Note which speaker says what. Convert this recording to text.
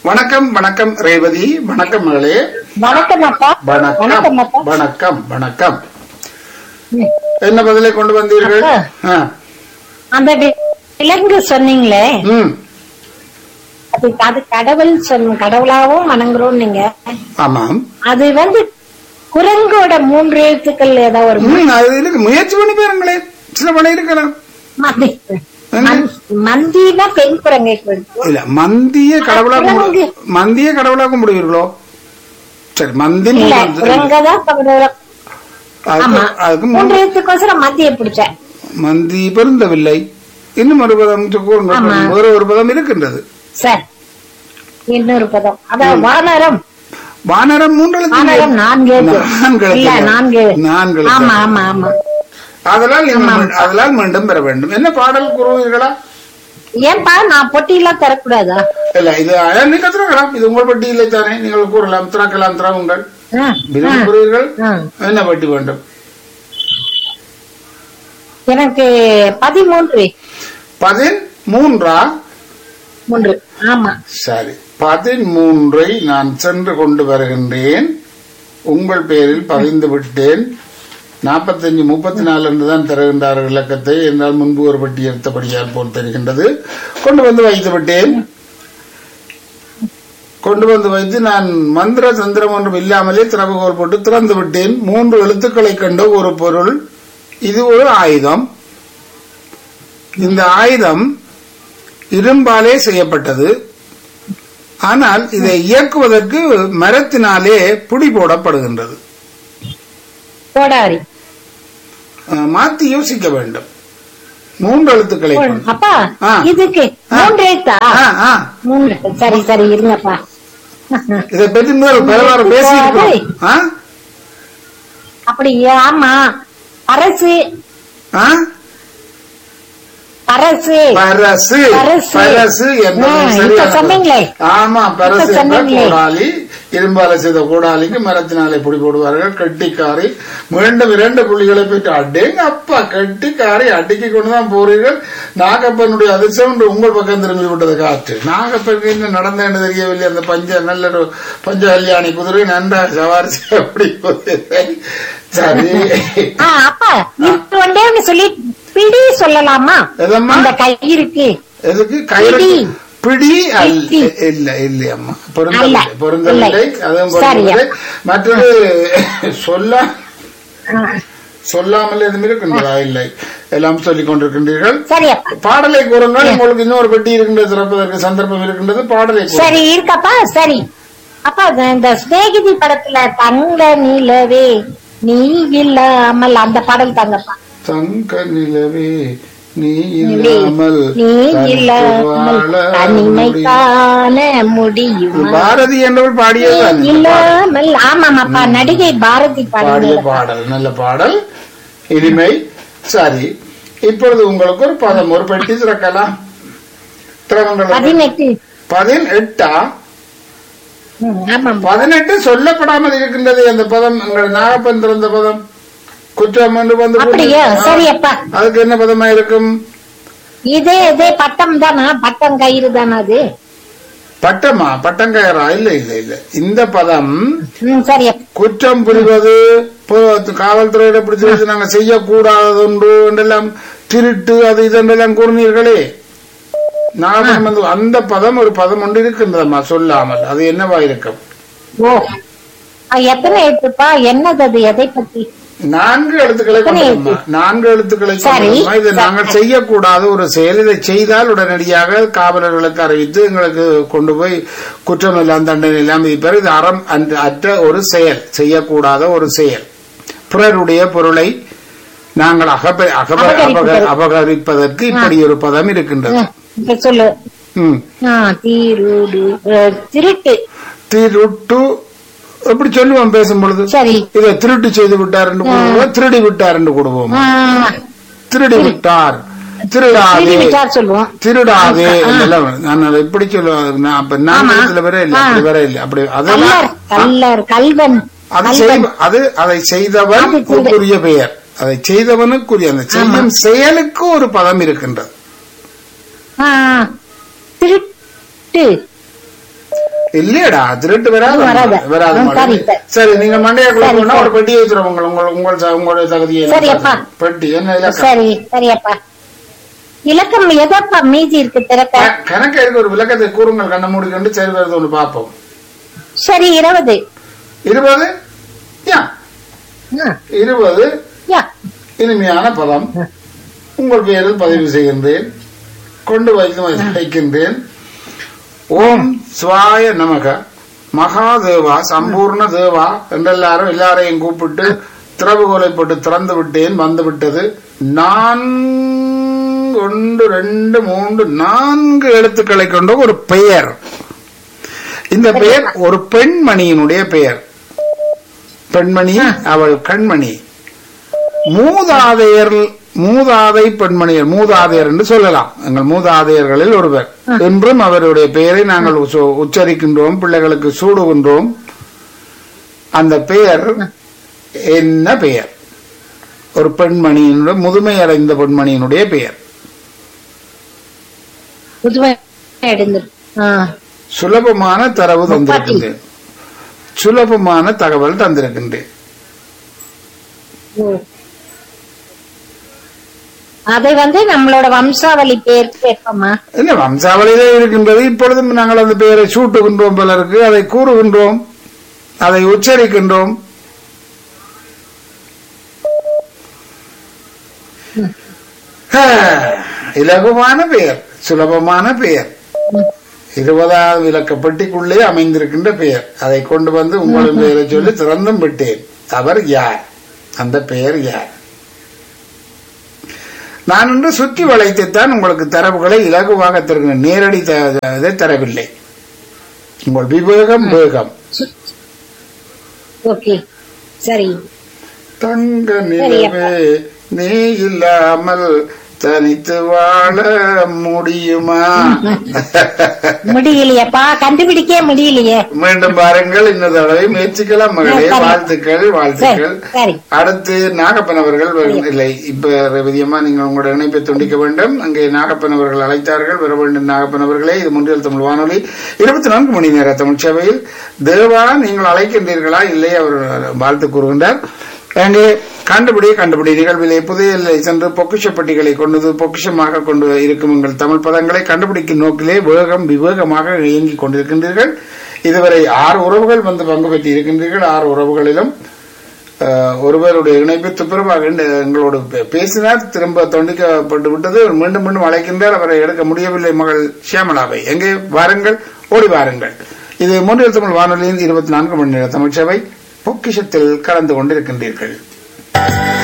Speaker 1: வணக்கம் வணக்கம் ரேவதி வணக்கம் மகளே
Speaker 2: வணக்கம் அப்பா வணக்கம்
Speaker 1: வணக்கம்
Speaker 2: அப்பா
Speaker 1: வணக்கம் வணக்கம் என்ன பதிலை கொண்டு வந்தீர்கள்
Speaker 2: அப்பா.
Speaker 1: ஆ,
Speaker 2: அந்த வி- விலங்கு சொன்னீங்களே
Speaker 1: ம்
Speaker 2: அது அது கடவுள் சொன்ன கடவுளாவும் வணங்குறோம் நீங்க
Speaker 1: ஆமாம்
Speaker 2: அது வந்து குரங்கோட மூன்று எழுத்துக்கள் ஏதாவது ஒரு
Speaker 1: ம், அது இருக்கு முயற்சி பண்ணி பாருங்களேன் சில பணம் இருக்கலாம்
Speaker 2: மந்தி மந்- மந்தினா பெண் குரங்கை குறிக்கும்
Speaker 1: இல்ல மந்திய கடவுளா கும்பிடு-
Speaker 2: குரங்கு.
Speaker 1: மந்திய கடவுளா கும்பிடுவீர்களோ சரி மந்தி
Speaker 2: இல்ல
Speaker 1: மூன்று-
Speaker 2: குரங்கதான் தமிழ்
Speaker 1: அதுக்கு
Speaker 2: ஆமா
Speaker 1: அதுக்கு
Speaker 2: மூன்று
Speaker 1: மூன்று-
Speaker 2: எழுத்துக்கோசரம் மத்திய பிடிச்சேன்
Speaker 1: மந்தி பொருந்தவில்லை இன்னும் ஒரு பதம் கூறுங்கள்
Speaker 2: ஆமா.
Speaker 1: வேறு ஒரு பதம் இருக்கின்றது
Speaker 2: சார் இன்னொரு பதம் அதான் வானரம்
Speaker 1: வானரம் மூன்று
Speaker 2: வானரம் நான்கு எழுத்து.
Speaker 1: நான்கு
Speaker 2: இல்ல
Speaker 1: எழுத்துக்கள்.
Speaker 2: நான்கு எழுத்து.
Speaker 1: நான்கு எழுத்து.
Speaker 2: ஆமா ஆமா ஆமா
Speaker 1: அதனால் நீங்கள் மீ- அதனால் மீண்டும் பெற வேண்டும் என்ன பாடல் கூறுவீர்களா
Speaker 2: ஏன்பா நான் பொட்டியெல்லாம் தரக்கூடாதா
Speaker 1: இல்ல இது அஹ், நீங்க திறக்கலாம் இது உங்கள் பட்டி இல்லை தானே நீங்கள் கூறலாம் திறக்கலாம் திறவுங்கள்
Speaker 2: ஆ,
Speaker 1: விரும்புகிறீர்கள்
Speaker 2: ஆ.
Speaker 1: என்ன பட்டி வேண்டும்
Speaker 2: எனக்கு பதிமூன்று
Speaker 1: பதிமூன்றா
Speaker 2: மூன்று ஆமா
Speaker 1: சரி பதிமூன்றை நான் சென்று கொண்டு வருகின்றேன் உங்கள் பேரில் பதிந்து விட்டேன் நாற்பத்தஞ்சு முப்பத்தி நாலு என்று தான் தருகின்றார்கள் இலக்கத்தை என்றால் முன்பு ஒரு பட்டி எடுத்தபடியால் போல் தெரிகின்றது கொண்டு வந்து வைத்து விட்டேன் கொண்டு வந்து வைத்து நான் மந்திர தந்திரம் ஒன்றும் இல்லாமலே திறவுகோல் போட்டு திறந்து விட்டேன் மூன்று எழுத்துக்களை கண்ட ஒரு பொருள் இது ஒரு ஆயுதம் இந்த ஆயுதம் இரும்பாலே செய்யப்பட்டது ஆனால் இதை இயக்குவதற்கு மரத்தினாலே புடி போடப்படுகின்றது
Speaker 2: கோடாரி
Speaker 1: அஹ், மாத்தி யோசிக்க வேண்டும் மூன்று எழுத்துக்களை கொண்டு.
Speaker 2: அப்பா
Speaker 1: ஆ.
Speaker 2: இதுக்கு மூன்று எழுத்தா
Speaker 1: ஆ, ஆ.
Speaker 2: மூன்று சரி சரி இருங்கப்பா
Speaker 1: இதை பற்றி முதல் பலவாறு பேசி ஆ
Speaker 2: அப்படி ஆமா அரசு
Speaker 1: ஆ?
Speaker 2: அரசு
Speaker 1: பரசு
Speaker 2: பரசு.
Speaker 1: பரசு என்பது
Speaker 2: ஆ, இப்ப
Speaker 1: சரியான
Speaker 2: சொன்னீங்களே.
Speaker 1: ஆமா பரசு
Speaker 2: இப்ப
Speaker 1: என்ற
Speaker 2: சொன்னீங்களே.
Speaker 1: கூடாலி இரும்பால செய்த கூடாலிக்கு மரத்தினாலே பிடி போடுவார்கள் கட்டிக்காரி மீண்டும் இரண்டு புள்ளிகளை பெற்று அடேங்க அப்பா கட்டிக்காரி அடுக்கி கொண்டுதான் போறீர்கள் நாகப்பனுடைய அதிர்ஷ்டம் இன்று உங்கள் பக்கம் திரும்பி விட்டது காற்று நாகப்பனுக்கு இன்னும் நடந்தேன்னு தெரியவில்லை அந்த பஞ்ச நல்ல ஒரு பஞ்ச கல்யாணி குதிரை நன்றாக சவாரி செய்ய அப்படி போகுது. சரி
Speaker 2: ஆ, அப்பா இது ஒன்றே ஒண்ணு சொல்லி பிடி சொல்லலாமா
Speaker 1: எதம்மா?
Speaker 2: அந்த கயிறுக்கு
Speaker 1: எதுக்கு கயிறு
Speaker 2: பிடி.
Speaker 1: பிடி அல்ல
Speaker 2: பிடி.
Speaker 1: இல்ல இல்லையம்மா பொருந்தவில்லை
Speaker 2: அல்ல.
Speaker 1: பொருந்தவில்லை
Speaker 2: இல்லை.
Speaker 1: அதுவும்
Speaker 2: சரியா.
Speaker 1: பொருந்தவில்லை மற்றது சொல்ல
Speaker 2: ஆ,
Speaker 1: சொல்லாமல் எதுவும் இருக்கின்றதா இல்லை எல்லாம் சொல்லிக் கொண்டிருக்கின்றீர்கள்
Speaker 2: சரி அப்பா
Speaker 1: பாடலை கூறுங்கள் உங்களுக்கு இன்னொரு பெட்டி இருக்கின்றது திறப்பதற்கு சந்தர்ப்பம் இருக்கின்றது பாடலை கூறுங்கள்
Speaker 2: சரி இருக்கப்பா சரி அப்பா இந்த- இந்த ஸ்நேகிதி படத்துல தங்க நிலவே நீ இல்லாமல் அந்த பாடல் தாங்கப்பா
Speaker 1: தங்க நிலவே நீ இல்லாமல்
Speaker 2: நீ
Speaker 1: தனித்து
Speaker 2: இல்லாமல்
Speaker 1: வாழ
Speaker 2: தனிமை
Speaker 1: முடியும்.
Speaker 2: காண முடியுமா
Speaker 1: பாரதி என்றவள் பாடியதுதான்
Speaker 2: நீ இல்லாமல் ஆமாமாப்பா நடிகை பாரதி
Speaker 1: பாடிய
Speaker 2: பாடிய
Speaker 1: பாடல் நல்ல பாடல் இனிமை சரி இப்பொழுது உங்களுக்கு ஒரு பதம் ஒரு பெட்டி திறக்கலாம் திறவுங்கள்
Speaker 2: பதினெட்டு
Speaker 1: பதினெட்டா
Speaker 2: ம், ஆமாம்
Speaker 1: பதினெட்டு சொல்லப்படாமல் இருக்கின்றது அந்த பதம் உங்கள் நாகப்பன் திறந்த பதம் குற்றம் என்று வந்து
Speaker 2: அப்படியா சரி அப்பா
Speaker 1: அதுக்கு என்ன பதமா இருக்கும்
Speaker 2: இதே இதே பட்டம் தானா பட்டம் கயிறு தானா அது
Speaker 1: பட்டமா பட்டங்கயரா இல்ல இல்ல இல்ல இந்த பதம்
Speaker 2: ம், சரி அப்பா.
Speaker 1: குற்றம் புரிவது போ- காவல்துறையிட பிடிச்சு வச்சு நாங்க செய்யக்கூடாதது ஒன்று என்றெல்லாம் திருட்டு அது இது என்றெல்லாம் கூறினீர்களே நாகப்பன் வந்து அந்த பதம் ஒரு பதம் ஒன்று இருக்கின்றதம்மா சொல்லாமல் அது என்னவா இருக்கும்
Speaker 2: ஓ ஆ, எத்தனை எழுத்துப்பா என்னது அது எதை பத்தி
Speaker 1: நான்கு எழுத்துக்களை
Speaker 2: எத்தனை
Speaker 1: கொண்டதம்மா நான்கு எழுத்துக்களை
Speaker 2: சரி.
Speaker 1: கொண்டதம்மா இது நாங்கள் செய்யக்கூடாத ஒரு செயல் இதை செய்தால் உடனடியாக காவலர்களுக்கு அறிவித்து எங்களுக்கு கொண்டு போய் குற்றம் எல்லாம் தண்டனை எல்லாம் விதிப்பார் இது அறம் அன்ற- அற்ற ஒரு செயல் செய்யக்கூடாத ஒரு செயல் பிறருடைய பொருளை நாங்கள் அகப அகப
Speaker 2: அபகரிப்பது.
Speaker 1: அபக- அபகரிப்பதற்கு இப்படி ஒரு பதம் இருக்கின்றது
Speaker 2: ம், இப்ப சொல்லு
Speaker 1: ம்
Speaker 2: ஆ, தீருடு அ, திருட்டு
Speaker 1: திருட்டு எப்படி சொல்லுவோம் பேசும் பொழுது
Speaker 2: சரி
Speaker 1: இதை திருட்டு செய்து விட்டார் என்று கூடுவோம் திருடி விட்டார் என்று கூடுவோம்
Speaker 2: ஆ,
Speaker 1: திருடி விட்டார் திருடாதே
Speaker 2: திருடி விட்டார் சொல்லுவோம்
Speaker 1: திருடாதே இதெல்லாம் நான் அதை எப்படி சொல்லுவேன் நான் அப்ப நான்
Speaker 2: ஆமா.
Speaker 1: இதுல வர இல்ல
Speaker 2: ஆ.
Speaker 1: அப்படி வர இல்ல அப்படி
Speaker 2: கல்லர்
Speaker 1: அதெல்லாம்
Speaker 2: கல்லர் கல்வன்
Speaker 1: அது
Speaker 2: கல்வன்
Speaker 1: செய்- அது அதை செய்தவன்
Speaker 2: அது திருடு.
Speaker 1: உரிய பெயர் அதை செய்தவனுக்குரிய அந்த செய்யும் செயலுக்கு ஒரு பதம் இருக்கின்றது
Speaker 2: ஆ, திருட்டு
Speaker 1: இல்லையடா திருட்டு வராது
Speaker 2: அது வராது.
Speaker 1: வராது
Speaker 2: ஆ,
Speaker 1: மாடு.
Speaker 2: சரி, சரி.
Speaker 1: சரி நீங்க மண்டையாக்குள்ள
Speaker 2: சரி,
Speaker 1: போனா
Speaker 2: சரி.
Speaker 1: ஒரு பெட்டி வச்சிரும் உங்கள் உங்கள் உங்கள் ச- உங்களுடைய தகுதியை
Speaker 2: சரி, அப்பா.
Speaker 1: பெட்டி என்ன இலக்கம்
Speaker 2: சரி சரியப்பா இலக்கம் எதப்பா மீதி இருக்கு திறக்க
Speaker 1: க- கணக்கு இருக்கு ஒரு விளக்கத்தை கூறுங்கள் கண்ண மூடிக்கொண்டு சரி வருது ஒன்று பார்ப்போம்
Speaker 2: சரி இருபது
Speaker 1: இருபது யா
Speaker 2: ஆ,
Speaker 1: இருபது
Speaker 2: யா
Speaker 1: இனிமையான பதம் உங்கள் பெயரில் பதிவு செய்கின்றேன் கொண்டு வைத்து வைக்கின்றேன் ஓம் சிவாய நமக மகாதேவா சம்பூர்ண தேவா என்றெல்லாரும் எல்லாரையும் கூப்பிட்டு திறவுகோலை போட்டு திறந்து விட்டேன் வந்து விட்டது நான் ஒன்று ரெண்டு மூன்று நான்கு எழுத்துக்களை கொண்ட ஒரு பெயர் இந்த பெயர் ஒரு பெண்மணியினுடைய பெயர் பெண்மணி அவள் கண்மணி மூதாதையர் மூதாதை பெண்மணியர் மூதாதையர் என்று சொல்லலாம் எங்கள் மூதாதையர்களில் ஒருவர் என்றும் அவருடைய பெயரை நாங்கள் உச்ச- உச்சரிக்கின்றோம் பிள்ளைகளுக்கு சூடுகின்றோம் அந்த பெயர் என்ன பெயர் ஒரு பெண்மணியினுடைய முதுமை அடைந்த பெண்மணியினுடைய பெயர்
Speaker 2: புதுமை எடுந்து ஆ
Speaker 1: சுலபமான தரவு தந்திருக்கின்றேன் சுலபமான தகவல் தந்திருக்கின்றேன்
Speaker 2: ஓ. அதை வந்து நம்மளோட வம்சாவளி பேர் கேட்போமா
Speaker 1: இல்ல வம்சாவளியிலே இருக்கின்றது இப்பொழுதும் நாங்கள் அந்த பெயரை சூட்டுகின்றோம் பலருக்கு அதை கூறுகின்றோம் அதை உச்சரிக்கின்றோம் ஆ, இலகுவான பெயர் சுலபமான பெயர் இருபதாவது விளக்கப்பட்டிக்குள்ளே அமைந்திருக்கின்ற பெயர் அதை கொண்டு வந்து உங்களின் பெயரை சொல்லி திறந்தும் விட்டேன் அவர் யார் அந்த பெயர் யார் நான் இன்று சுற்றி வளைத்துத்தான் உங்களுக்கு தரவுகளை இலகுவாக தருகிறேன் நேரடி த- இதை தரவில்லை உங்கள் விவேகம் வேகம்
Speaker 2: ஓகே சரி
Speaker 1: தங்க நிலவே நீ இல்லாமல் தனித்து வாழ முடியுமா
Speaker 2: முடியலையேப்பா கண்டுபிடிக்கவே முடியலையே
Speaker 1: மீண்டும் பாருங்கள் இன்னொரு தடவை முயற்சிக்கலாம் மகளே
Speaker 2: சரி.
Speaker 1: வாழ்த்துக்கள் வாழ்த்துக்கள்
Speaker 2: சரி, சரி.
Speaker 1: அடுத்து நாகப்பன் அவர்கள் வரும். இல்லை இப்ப ரவிதியமா நீங்கள் உங்களோட இணைப்பை துண்டிக்க வேண்டும் அங்கே நாகப்பன் அவர்கள் அழைத்தார்கள் வர வேண்டும் நாகப்பன் அவர்களே இது முன்றியல் தமிழ் வானொலி இருபத்தி நான்கு மணி நேர தமிழ் சேவையில் தேவா நீங்கள் அழைக்கின்றீர்களா இல்லை அவர் வாழ்த்து கூறுகின்றார் அங்கே கண்டுபிடி கண்டுபிடி நிகழ்விலே புதையலை சென்று பொக்கிஷ பெட்டிகளை கொண்டு பொக்கிஷமாக கொண்டு இருக்கும் உங்கள் தமிழ் பதங்களை கண்டுபிடிக்கும் நோக்கிலே வேகம் விவேகமாக இயங்கிக் கொண்டிருக்கின்றீர்கள் இதுவரை ஆறு உறவுகள் வந்து பங்கு பெற்று இருக்கின்றீர்கள் ஆறு உறவுகளிலும் அஹ், ஒருவருடைய இணைப்பு துப்புரவாக இந்த எங்களோடு பே- பேசினார் திரும்ப துண்டிக்கப்பட்டு விட்டது மீண்டும் மீண்டும் அழைக்கின்றார் அவரை எடுக்க முடியவில்லை மகள் சியாமலாவை எங்கே வாருங்கள் ஓடி வாருங்கள் இது மூன்றில் தமிழ் வானொலியின் இருபத்தி நான்கு மணி நேர தமிழ்ச்சபை பொக்கிஷத்தில் கலந்து கொண்டிருக்கின்றீர்கள்